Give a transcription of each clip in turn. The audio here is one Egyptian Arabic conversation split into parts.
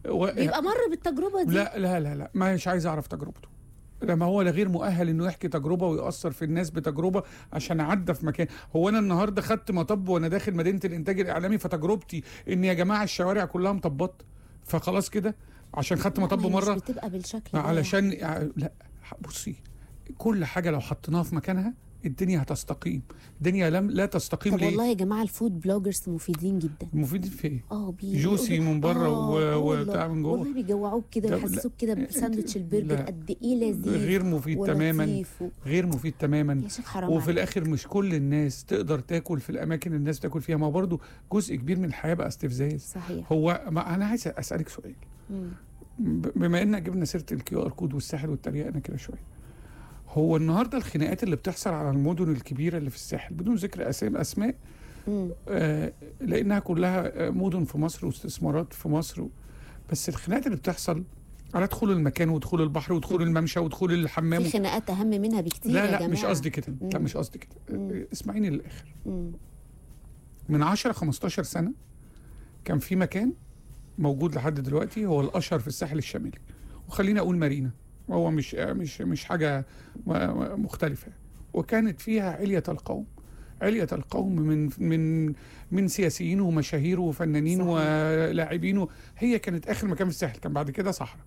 و... بيبقى مر بالتجربه دي لا لا لا لا مش عايز اعرف تجربته لما هو لا غير مؤهل انه يحكي تجربه ويأثر في الناس بتجربه عشان عدى في مكان هو انا النهارده خدت مطب وانا داخل مدينه الانتاج الاعلامي فتجربتي ان يا جماعه الشوارع كلها مطبات فخلاص كده عشان خدت لا، مطب ما هي مره مش بتبقى بالشكل ده علشان لا بصي كل حاجه لو حطيناها في مكانها الدنيا هتستقيم الدنيا لم لا تستقيم طب ليه والله يا جماعه الفود بلوجرز مفيدين جدا مفيد في ايه اه بي جوسي بيقولوا- من بره آه، و- آه وبتاع والله. من جوه. والله بيجوعوك كده لا، ويحسسوك كده لا، بساندوتش البرجر لا. قد ايه لذيذ غير مفيد تماما ولطيف و... غير مفيد تماما يا شيخ حرام وفي عليك. الاخر مش كل الناس تقدر تاكل في الاماكن الناس تاكل فيها ما هو برضه جزء كبير من الحياه بقى استفزاز صحيح هو ما انا عايز اسالك سؤال مم. ب- بما ان جبنا سيره الكيو ار كود والساحل والتريقه كده شويه هو النهارده الخناقات اللي بتحصل على المدن الكبيره اللي في الساحل بدون ذكر اسام اسماء مم. آه لانها كلها آه، مدن في مصر واستثمارات في مصر بس الخناقات اللي بتحصل على دخول المكان ودخول البحر ودخول الممشى ودخول الحمام في خناقات اهم منها بكتير يا لا لا جماعه مش قصدي كده لا مم. مش قصدي كده مم. آه، اسمعيني للاخر مم. من 10 15 سنه كان في مكان موجود لحد دلوقتي هو الاشهر في الساحل الشمالي وخلينا اقول مارينا هو مش مش مش حاجه م- م- مختلفه وكانت فيها عليه القوم علية القوم من من من سياسيين ومشاهير وفنانين صحيح. ولاعبين هي كانت اخر مكان في الساحل كان بعد كده صحراء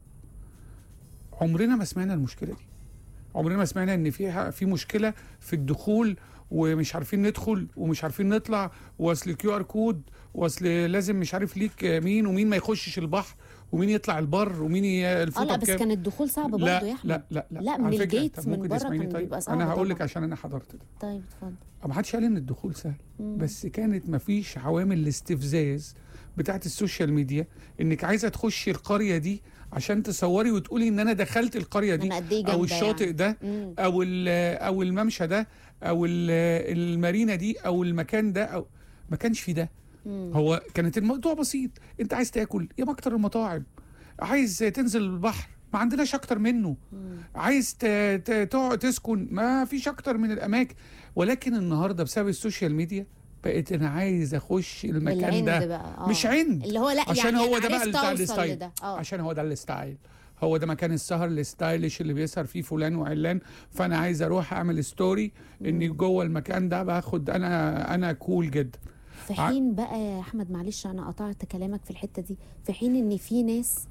عمرنا ما سمعنا المشكله دي عمرنا ما سمعنا ان فيها في مشكله في الدخول ومش عارفين ندخل ومش عارفين نطلع واصل الكيو ار كود واصل لازم مش عارف ليك مين ومين ما يخشش البحر ومين يطلع البر ومين ي- اه الفوطه لا بس بكام كان الدخول صعب برضه لا, يا احمد لا لا لا لا، من على فكرة، الجيت طب من ممكن بره تسمعيني كان طيب بيبقى صعب انا هقول لك طبعا. عشان انا حضرت ده طيب اتفضل ما حدش قال ان الدخول سهل مم. بس كانت ما فيش عوامل الاستفزاز بتاعت السوشيال ميديا انك عايزه تخشي القريه دي عشان تصوري وتقولي ان انا دخلت القريه دي انا قد ايه او جامده الشاطئ يعني. ده مم. او ال- او الممشى ده او ال- المارينا دي او المكان ده او ما كانش في ده مم. هو كانت الموضوع بسيط انت عايز تاكل يا اكتر المطاعم عايز تنزل البحر ما عندناش اكتر منه مم. عايز ت- ت- تقعد تسكن ما فيش اكتر من الاماكن ولكن النهارده بسبب السوشيال ميديا بقيت انا عايز اخش المكان بالعند ده بقى آه. مش عند اللي هو لا عشان يعني هو أنا ده بقى عرفت بتاع أوصل الستايل لده. اه عشان هو ده الستايل هو ده مكان السهر الستايلش اللي بيسهر فيه فلان وعلان فانا عايز اروح اعمل ستوري اني جوه المكان ده باخد انا انا كول جدا في ع- حين بقى يا احمد معلش انا قطعت كلامك في الحته دي في حين ان في ناس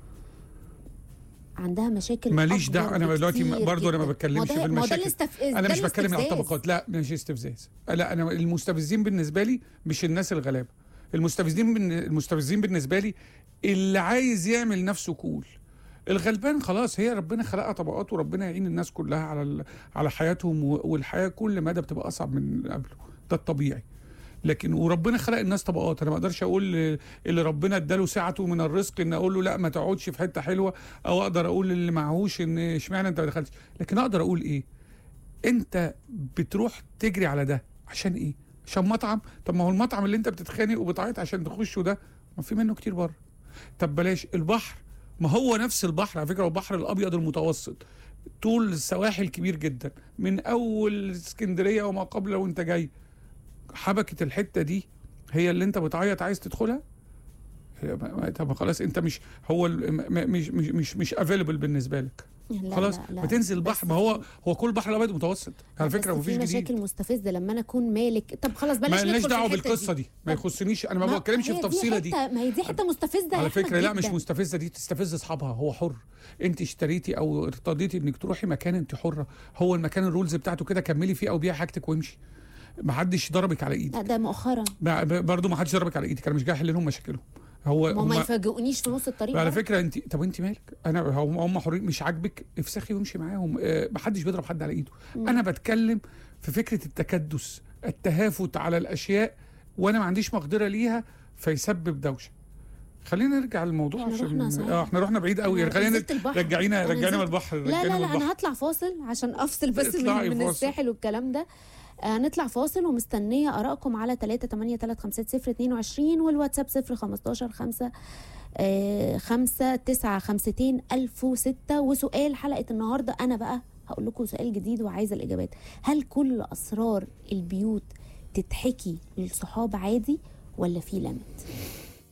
عندها مشاكل ماليش أكبر دعوه انا دلوقتي بكتير برضو انا ما جداً. بتكلمش ما ده- في ما ده المشاكل الاستفزاز انا ده مش بتكلم على الاستفزاز. الطبقات لا مش استفزاز لا انا المستفزين بالنسبه لي مش الناس الغلابه المستفزين بالن- المستفزين بالنسبه لي اللي عايز يعمل نفسه كول الغلبان خلاص هي ربنا خلقها طبقات وربنا يعين الناس كلها على ال- على حياتهم و- والحياه كل مدى بتبقى اصعب من اللي قبله ده الطبيعي لكن وربنا خلق الناس طبقات انا ما اقدرش اقول اللي ربنا اداله سعته من الرزق ان اقول له لا ما تقعدش في حته حلوه او اقدر اقول اللي معهوش ان اشمعنى انت ما دخلتش لكن اقدر اقول ايه انت بتروح تجري على ده عشان ايه عشان مطعم طب ما هو المطعم اللي انت بتتخانق وبتعيط عشان تخشه ده ما في منه كتير بره طب بلاش البحر ما هو نفس البحر على فكره هو البحر الابيض المتوسط طول السواحل كبير جدا من اول اسكندريه وما قبل وانت جاي حبكه الحته دي هي اللي انت بتعيط عايز تدخلها هي ما- ما- طب خلاص انت مش هو ال- م- م- مش مش مش مش افيلبل بالنسبه لك لا خلاص لا لا. ما تنزل البحر بس ما هو هو كل البحر الابيض متوسط على بس فكره مفيش في جديد مشاكل مستفزه لما انا اكون مالك طب خلاص بلاش ما ندخل لناش في دعوه الحتة بالقصه دي ما طب- يخصنيش انا ما بتكلمش هي في التفصيله دي حتة- ما هي دي حته مستفزه يا على أحمد فكره لا مش جداً. مستفزه دي تستفز اصحابها هو حر انت اشتريتي او ارتضيتي انك تروحي مكان انت حره هو المكان الرولز بتاعته كده كملي فيه او بيعي حاجتك وامشي ما حدش ضربك على ايدك لا ده مؤخرا برضه ما حدش ضربك على ايدك انا مش جاي احل لهم مشاكلهم هو ما هم هما- يفاجئونيش في نص الطريق على برضه. فكره انت طب انت مالك انا هم هم حرين مش عاجبك افسخي وامشي معاهم آه، محدش بيضرب حد على ايده مم. انا بتكلم في فكره التكدس التهافت على الاشياء وانا ما عنديش مقدره ليها فيسبب دوشه خلينا نرجع للموضوع احنا عشان رحنا صحيح. اه احنا رحنا بعيد قوي أنا خلينا نزلت البحر. رجعينا أنا رجعينا من نزلت- البحر لا رجعينا لا من لا البحر انا هطلع فاصل عشان افصل بس اطلعي من, من فاصل. الساحل والكلام ده آه، هنطلع فاصل ومستنيه ارائكم على 3 8 3 5 0 22 والواتساب 0 15 5 5 9 5 1006 وسؤال حلقه النهارده انا بقى هقول لكم سؤال جديد وعايزه الاجابات هل كل اسرار البيوت تتحكي للصحاب عادي ولا في لمت